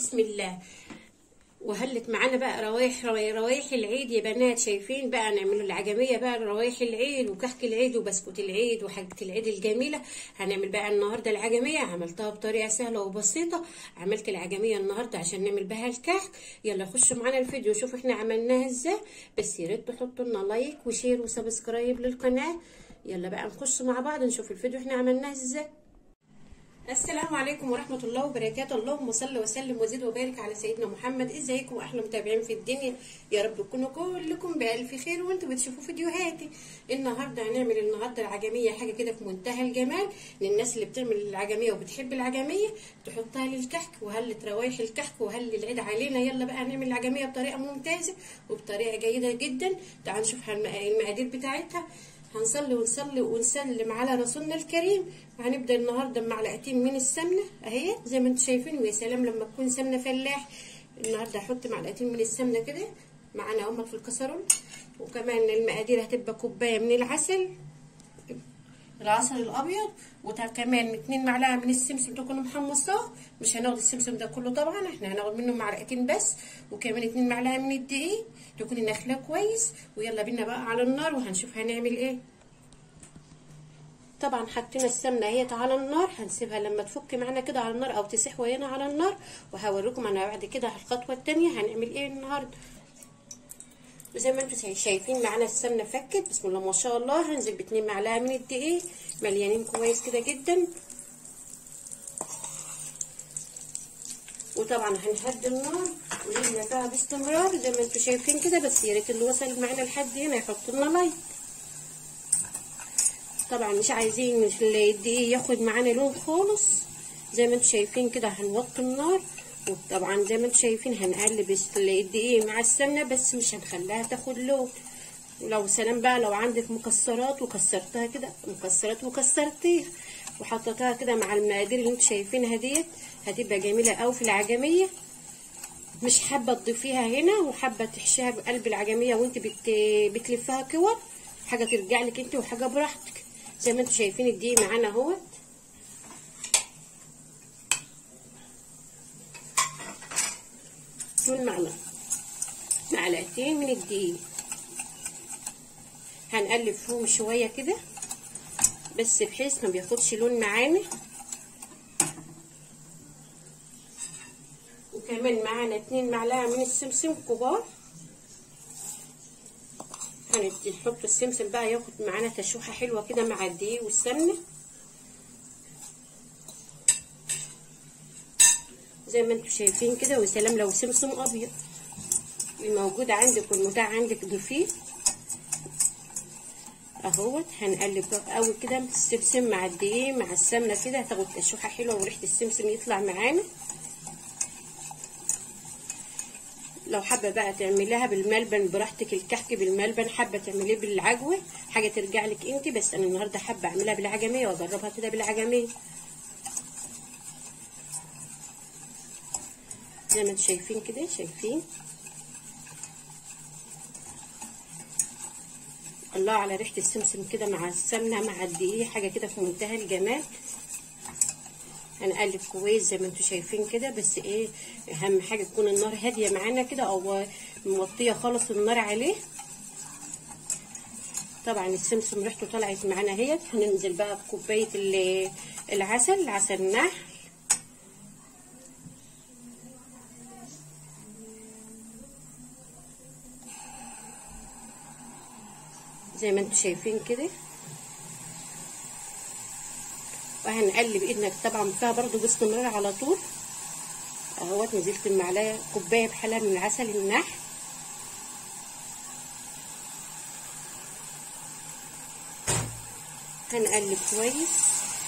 بسم الله وهلت معانا بقى روايح روايح العيد يا بنات شايفين بقى نعملوا العجميه بقى روايح العيد وكحك العيد وبسكوت العيد وحاجه العيد الجميله هنعمل بقى النهارده العجميه عملتها بطريقه سهله وبسيطه عملت العجميه النهارده عشان نعمل بها الكحك يلا خشوا معانا الفيديو شوفوا احنا عملناها ازاي بس يا ريت تحطوا لنا لايك وشير وسبسكرايب للقناه يلا بقى نخش مع بعض نشوف الفيديو احنا عملناه ازاي السلام عليكم ورحمة الله وبركاته اللهم صل وسلم وزد وبارك على سيدنا محمد ازيكم احلى متابعين في الدنيا يا رب تكونوا كلكم بألف خير وانتوا بتشوفوا فيديوهاتي النهارده هنعمل النهارده العجمية حاجة كده في منتهى الجمال للناس اللي بتعمل العجمية وبتحب العجمية تحطها للكحك وهلت روايح الكحك وهل العيد علينا يلا بقى نعمل العجمية بطريقة ممتازة وبطريقة جيدة جدا تعالوا نشوف المقادير بتاعتها هنصلي ونصلي ونسلم على رسولنا الكريم هنبدا النهارده بمعلقتين من السمنه اهي زي ما انتم شايفين ويا سلام لما تكون سمنه فلاح النهارده هحط معلقتين من السمنه كده معانا هم في الكسرون وكمان المقادير هتبقى كوبايه من العسل العسل الابيض وكمان اتنين معلقه من السمسم تكونوا محمصاه مش هناخد السمسم ده كله طبعا احنا هناخد منه معلقتين بس وكمان اتنين معلقه من الدقيق تكوني نخلاه كويس ويلا بينا بقى على النار وهنشوف هنعمل ايه طبعا حطينا السمنه اهيت على النار هنسيبها لما تفك معانا كده على النار او تسيح ويانا على النار وهوريكم انا بعد كده الخطوه الثانيه هنعمل ايه النهارده وزي ما انتم شايفين معانا السمنه فكت بسم الله ما شاء الله هنزل باتنين معلقه من الدقيق مليانين كويس كده جدا وطبعا هنهدي النار ونبدا فيها باستمرار زي ما انتم شايفين كده بس يا ريت اللي وصل معانا لحد هنا يحط لنا لايك طبعا مش عايزين الدقيق ياخد معانا لون خالص زي ما انتم شايفين كده هنوطي النار وطبعا زي ما انتم شايفين هنقلب الدقيق مع السمنه بس مش هنخليها تاخد لون ولو سلام بقى لو عندك مكسرات وكسرتها كده مكسرات وكسرتيها وحطيتها كده مع المقادير اللي انتم شايفينها ديت هتبقى جميله قوي في العجميه مش حابه تضيفيها هنا وحابه تحشيها بقلب العجميه وانت بت... بتلفها كور حاجه ترجع لك انت وحاجه براحتك زي ما انتم شايفين الدقيق معانا اهوت دول معلقه معلقتين من الدقيق هنقلب فيهم شويه كده بس بحيث ما بياخدش لون معانا وكمان معانا اتنين معلقه من السمسم كبار هنحط السمسم بقى ياخد معانا تشويحه حلوه كده مع الدقيق والسمنه زي ما انتم شايفين كده وسلام لو سمسم ابيض الموجود عندك والمتاح عندك ضيفيه اهوت هنقلب قوي كده السمسم مع الدقيق مع السمنه كده هتاخد تشويحه حلوه وريحه السمسم يطلع معانا لو حابه بقى تعمليها بالملبن براحتك الكحك بالملبن حابه تعمليه بالعجوه حاجه ترجع لك انت بس انا النهارده حابه اعملها بالعجميه واجربها كده بالعجميه زي ما انتم شايفين كده شايفين الله على ريحه السمسم كده مع السمنه مع الدقيق حاجه كده في منتهى الجمال هنقلب كويس زي ما انتم شايفين كده بس ايه اهم حاجه تكون النار هاديه معانا كده او موطيه خالص النار عليه طبعا السمسم ريحته طلعت معانا اهيت هننزل بقى بكوبايه العسل عسل نحل زي ما انتم شايفين كده وهنقلب ايدنا طبعا فيها برضو باستمرار على طول اهوت نزلت المعلقه كوبايه بحالها من العسل النحل هنقلب كويس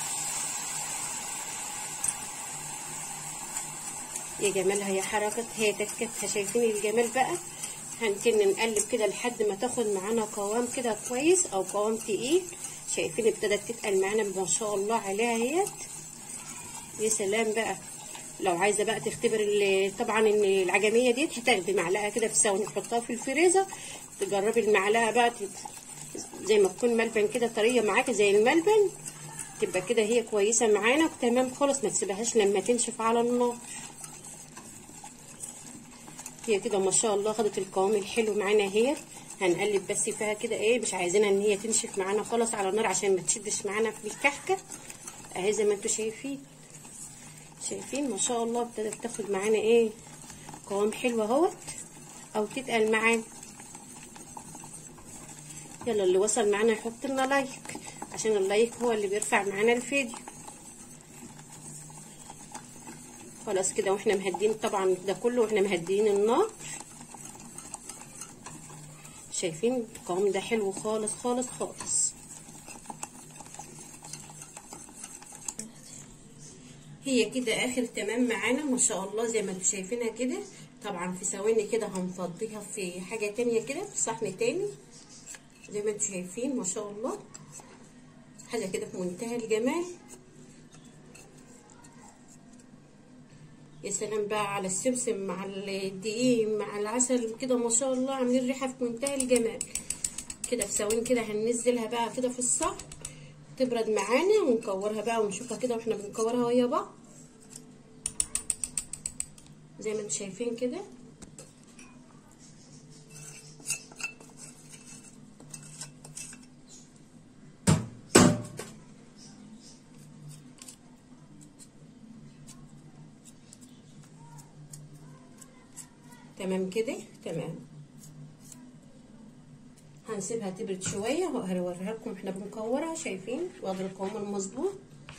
يا جمالها يا حركتها يا تكتها شايفين الجمال بقى هنتن نقلب كده لحد ما تاخد معانا قوام كده كويس او قوام تقيل شايفين ابتدت تتقل معانا ما شاء الله عليها اهيت يا سلام بقى لو عايزه بقى تختبر طبعا ان العجميه ديت هتاخدي معلقه كده في ثواني تحطها في الفريزر تجربي المعلقه بقى زي ما تكون ملبن كده طريه معاكي زي الملبن تبقى كده هي كويسه معانا تمام خالص ما تسيبهاش لما تنشف على النار هي كده ما شاء الله خدت القوام الحلو معانا اهي هنقلب بس فيها كده ايه مش عايزينها ان هي تنشف معانا خالص على النار عشان ما تشدش معانا في الكحكه اهي زي ما انتم شايفين شايفين ما شاء الله ابتدت تاخد معانا ايه قوام حلو اهوت او تتقل معانا يلا اللي وصل معانا يحط لنا لايك عشان اللايك هو اللي بيرفع معانا الفيديو خلاص كده واحنا مهدين طبعا ده كله واحنا مهدين النار شايفين القوام ده حلو خالص خالص خالص هي كده اخر تمام معانا ما شاء الله زي ما انتم شايفينها كده طبعا في ثواني كده هنفضيها في حاجه تانية كده في صحن تاني زي ما انتم شايفين ما شاء الله حاجه كده في منتهى الجمال يا سلام بقى على السمسم مع الدقيق مع العسل كده ما شاء الله عاملين ريحه في منتهى الجمال كده في ثواني كده هننزلها بقى كده في الصحن تبرد معانا ونكورها بقى ونشوفها كده واحنا بنكورها ويا بعض زي ما انتم شايفين كده تمام كده تمام هنسيبها تبرد شويه وهوريها لكم احنا بنكورها شايفين واخد القوام المظبوط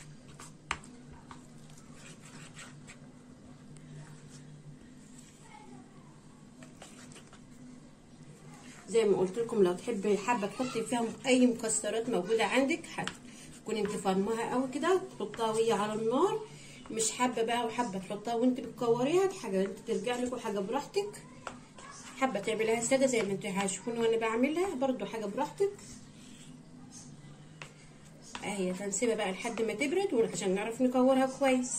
زي ما قلت لكم لو تحبي حابه تحطي فيها اي مكسرات موجوده عندك تكوني انت فاهماها قوي كده تحطها وهي على النار مش حابه بقى وحابه تحطها وانت بتكوريها دي حاجه انت ترجع لك وحاجه براحتك حابه تعمليها ساده زي ما انتوا هتشوفوني وانا بعملها برضو حاجه براحتك اهي هنسيبها بقى لحد ما تبرد عشان نعرف نكورها كويس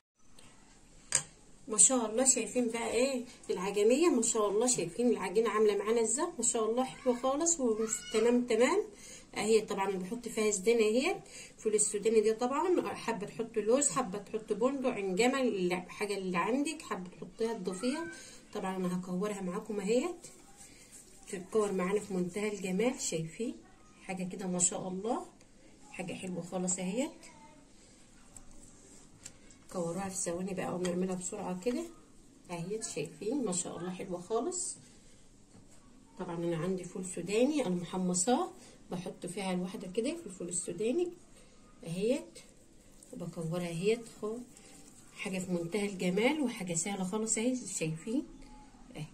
ما شاء الله شايفين بقى ايه العجميه ما شاء الله شايفين العجينه عامله معانا ازاي ما شاء الله حلوه خالص وتمام تمام اهي طبعا انا بحط فيها زدانه اهي فول السوداني دي طبعا حابه تحطوا لوز حابه تحطوا بندق عين جمل الحاجه اللي عندك حابه تحطيها تضيفيها طبعا انا هكورها معاكم اهيت تتكور معانا في منتهى الجمال شايفين حاجه كده ما شاء الله حاجه حلوه خالص اهيت كوروها في ثواني بقى ونعملها بسرعه كده اهيت شايفين ما شاء الله حلوه خالص طبعا انا عندي فول سوداني انا محمصاه بحط فيها الواحده كده في الفول السوداني اهيت وبكورها اهيت حاجه في منتهى الجمال وحاجه سهله خالص اهي شايفين اهي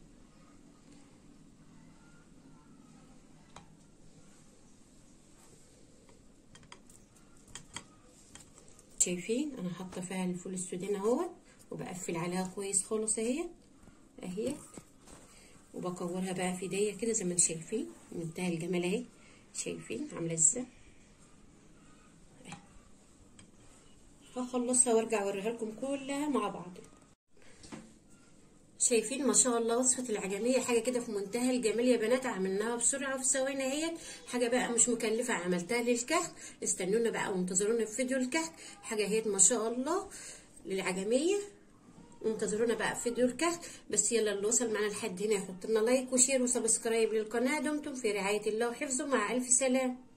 شايفين انا حاطه فيها الفول السوداني اهوت وبقفل عليها كويس خالص اهي اهي وبكورها بقى في ايديا كده زي ما انتم شايفين منتهى الجمال اهي شايفين عامله ازاي هخلصها وارجع اوريها لكم كلها مع بعض شايفين ما شاء الله وصفه العجميه حاجه كده في منتهى الجمال يا بنات عملناها بسرعه وفي ثواني اهيت حاجه بقى مش مكلفه عملتها للكحك استنونا بقى وانتظرونا في فيديو الكحك حاجه اهيت ما شاء الله للعجميه انتظرونا بقى في فيديو الكحك بس يلا اللي وصل معنا لحد هنا يحط لنا لايك وشير وسبسكرايب للقناه دمتم في رعايه الله وحفظه مع الف سلام